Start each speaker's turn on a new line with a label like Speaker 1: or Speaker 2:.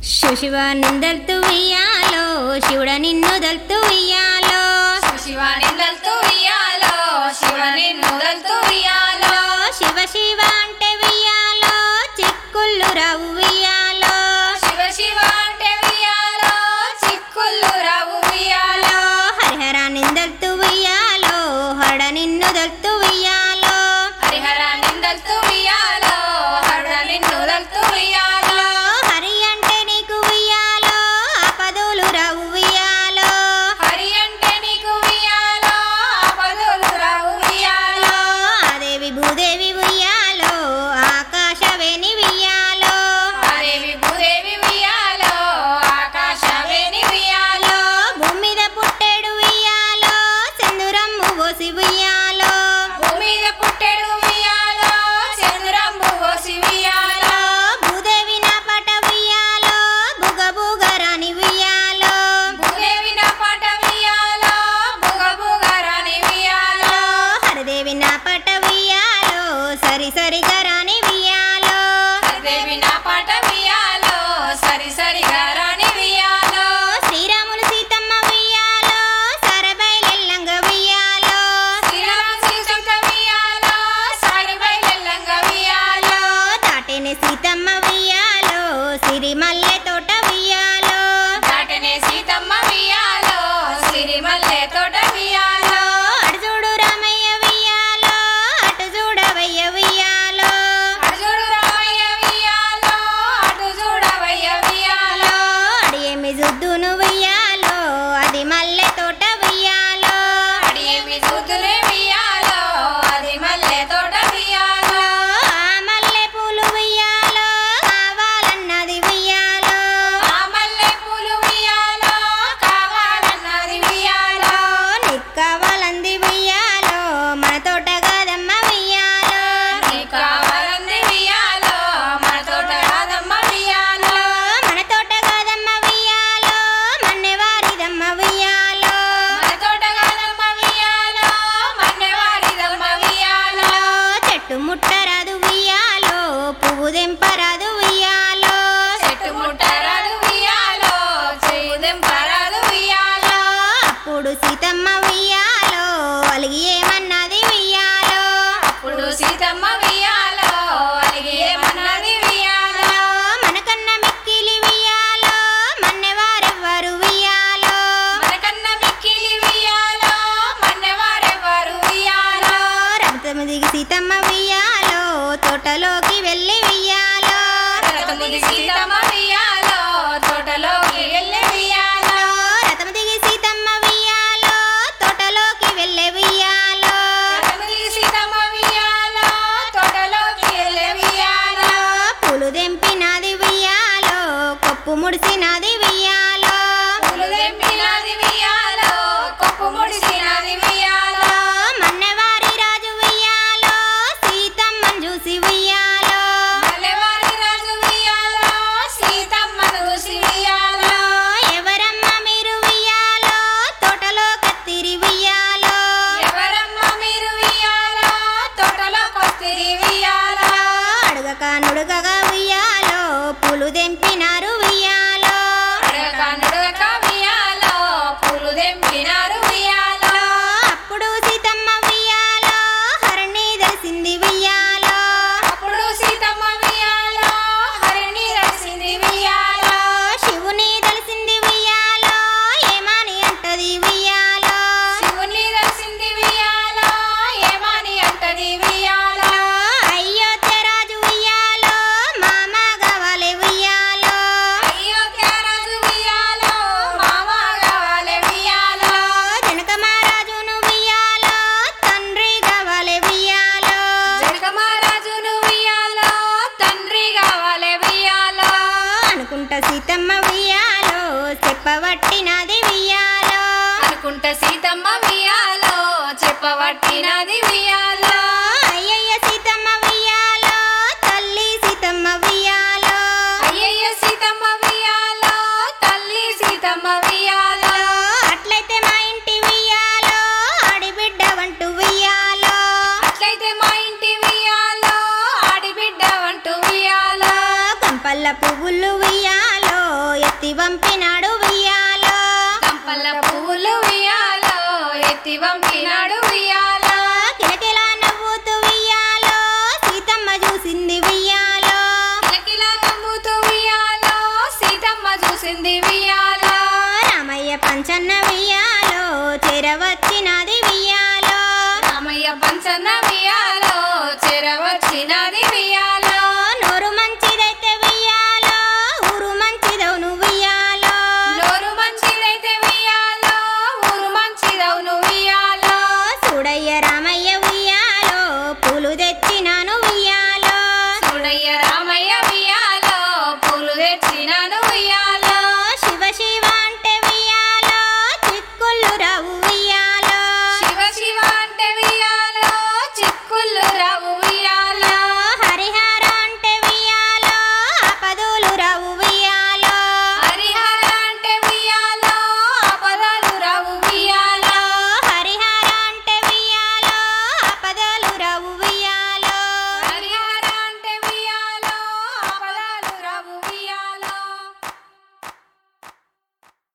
Speaker 1: శివ నిందల్తు ఉయ్యాలో శివుడ నిన్ను దల్తు ఉయ్యాలో
Speaker 2: శివ నిందల్తూ ఇయ్యాలో శివ నిన్నుదల్తూ ఇయ్యాలో
Speaker 1: శివ శివ అంటే ఉయ్యాలో చిక్కుళ్ళు రావు ఉయ్యాలో
Speaker 2: శివ శివ అంటే వియాలో చిక్కుళ్ళు రావు వియాలో
Speaker 1: హరిహర నిందల్తు ఉయ్యాలో హడ నిన్ను దల్తు ఉయ్యాలో
Speaker 2: హరిహర నిందల్తూ వియాలో హరుడ నిన్నుదల్తూ వియాలో
Speaker 1: హరి అంటే నీకు ఉయ్యాలో ఆపదలు రావు ఉయ్యాలో
Speaker 2: హరి అంటే నీకు వియాలో ఆపదలు రావు వియాలో
Speaker 1: ఆదేవి భూదేవి ఉయ్యాలో ఆకాశవేణి ఉయ్యాలో
Speaker 2: ఆదేవి భూదేవి వియాలో ఆకాశవేణి వియాలో
Speaker 1: భూమి మీద పుట్టేడు ఉయ్యాలో చందురమ్ము పోసి ఉయ్యాలో
Speaker 2: భూమి మీద పుట్టెడు వియాలో చంద్రంబు పోసి వియాలో
Speaker 1: భూదేవి నా పట ఉయ్యాలో బుగ బుగరాని ఉయ్యాలో
Speaker 2: భూదేవి నా పాట వియాలో బుగ బుగ రాని వియాలో
Speaker 1: హరిదేవి నా పట ఉయ్యాలో సరి సరి గరాని ఉయ్యాలో
Speaker 2: హరిదేవి నా పాట వియాలో సరి సరిగా రాని వియాలో
Speaker 1: శ్రీరాములు సీతమ్మ ఉయ్యాలో సరబైలెల్లంగ ఉయ్యాలో
Speaker 2: శ్రీరామ సీతంక వియాలో సారి బయలెల్లంగ వియాలో
Speaker 1: తాటిని సీతమ్మ ఉయ్యాలో సిరిమల్లె తోట ఉయ్యాలో
Speaker 2: దాటనే సీతమ్మ వియాలో సిరిమల్లె తోట వియాలో
Speaker 1: అటు చూడు రామయ్య ఉయ్యాలో అటు చూడవయ్య ఉయ్యాలో
Speaker 2: అర్జుడు రామయ్య వియాలో అటు చూడవయ్య వియాలో
Speaker 1: అడియేమి జుద్దును ఉయ్యాలో అది మల్లె తోట ఉయ్యాలో
Speaker 2: అడి ఏమి చూతులే వియాలో అది మల్లె తోట వియాలో
Speaker 1: ఆ మల్లె పూలు ఉయ్యాలో కావాలన్నది ఉయ్యాలో
Speaker 2: ఆ మల్లె పూలు వియాలో కావాలన్నది వియాలో
Speaker 1: నీకు కావాలంది ఉయ్యాలో మన తోట కాదమ్మ ఉయ్యాలో
Speaker 2: నీకు కావాలంది వియాలో మన తోట రాదమ్మ వియాలో
Speaker 1: మన తోట కాదమ్మ ఉయ్యాలో మన్నెవారిదమ్మ ఉయ్యాలో
Speaker 2: మన తోట కాదమ్మ వియాలో మన్నెవారిదమ్మ వియాలో
Speaker 1: చెట్టు ముట్టరాదు ఉయ్యాలో పువ్వు దెంపరాదు ఉయ్యాలో
Speaker 2: చెట్టు ముట్టరాదు వియాలో చెయ్యుదెంపరాదు వియాలో
Speaker 1: అప్పుడు సీతమ్మ ఉయ్యాలో అలిగి ఏమన్నది ఉయ్యాలో
Speaker 2: అప్పుడు సీతమ్మ వియాలో అలిగి ఏమన్నది వియాలో
Speaker 1: మనకన్న మిక్కిలి ఉయ్యాలో మన్నెవారెవ్వరు ఉయ్యాలో
Speaker 2: మనకన్న మిక్కిలి వియాలో మన్నెవారెవ్వరు వియాలో
Speaker 1: రథము దిగి సీతమ్మ ఉయ్యాలో తోటలోకి వెళ్ళి ఉయ్యాలో
Speaker 2: రథముది సీతమ్మ వియాలో తోటలోకి వెళ్ళే వియాలో
Speaker 1: రథము దిగి సీతమ్మ ఉయ్యాలో తోటలోకి వెళ్ళే ఉయ్యాలో
Speaker 2: రథముది సీతమ్మ వియాలో తోటలోకి వెళ్ళే వియాలో
Speaker 1: పూలు దెంపినది ఉయ్యాలో కొప్పు ముడిసినది ఉయ్యాలో
Speaker 2: పూలు తెంపినది వియాలో కొప్పు ముడిసినది వియాలో
Speaker 1: మన్నెవారి రాజు ఉయ్యాలో సీతమ్మను చూసి ఉయ్యాలో
Speaker 2: మల్లెవారి రాజు వియాలో సీతమ్మను చూసి వియాలో
Speaker 1: ఎవరమ్మ మీరు ఉయ్యాలో తోటలో కత్తిరి ఉయ్యాలో
Speaker 2: ఎవరమ్మ మీరు వియాలో తోటలోకొస్తిరి వియాలో
Speaker 1: అడుగక నుడుగగా ఉయ్యాలో పూలు దెంపినారు ఉయ్యాలో
Speaker 2: అడగక నుడగక వియాలో పూలు తెంపినారు వియాలో
Speaker 1: అప్పుడు సీతమ్మ ఉయ్యాలో హరణి తెలిసింది ఉయ్యాలో
Speaker 2: అప్పుడు సీతమ్మ వియాలో హరిణి రసింది వియాలో
Speaker 1: శివుని తెలిసింది ఉయ్యాలో ఏమని అంటది ఉయ్యాలో
Speaker 2: శివుని రసింది వియాలో ఏమని అంటది వియాలో
Speaker 1: అయోధ్య రాజు ఉయ్యాలో మామ కావాలి ఉయ్యాలో
Speaker 2: అయోధ్యరాజు వియాలో మామ కావాలి వియాలో
Speaker 1: జనక మహారాజును ఉయ్యాలో తండ్రి కావాలి ఉయ్యాలో
Speaker 2: జనక మహారాజును వియాలో తండ్రి కావాలి వియాలో
Speaker 1: అనుకుంట సీతమ్మ ఉయ్యాలో చెప్పబట్టినది ఉయ్యాలో
Speaker 2: అనుకుంట సీతమ్మ వియాలో చెప్పబట్టినది వియాలో
Speaker 1: అయ్యయ్య సీతమ్మ ఉయ్యాలో తల్లి సీతమ్మ ఉయ్యాలో
Speaker 2: అయ్యయ్య సీతమ్మ వియాలో తల్లి సీతమ్మ వియాలో
Speaker 1: అట్లయితే మా ఇంటి ఉయ్యాలో ఆడిబిడ్డ వంటు ఉయ్యాలో
Speaker 2: అట్లయితే మా ఇంటి వియాలో ఆడిబిడ్డ వంటూ వియాలో
Speaker 1: కంపల్ల పువ్వులు ఉయ్యాలో ఎత్తి వంపినాడు వియ్యాలో
Speaker 2: గంపల పువ్వులు ఉయ్యాలో ఎత్తి వంపినాడు ఉయ్యాలో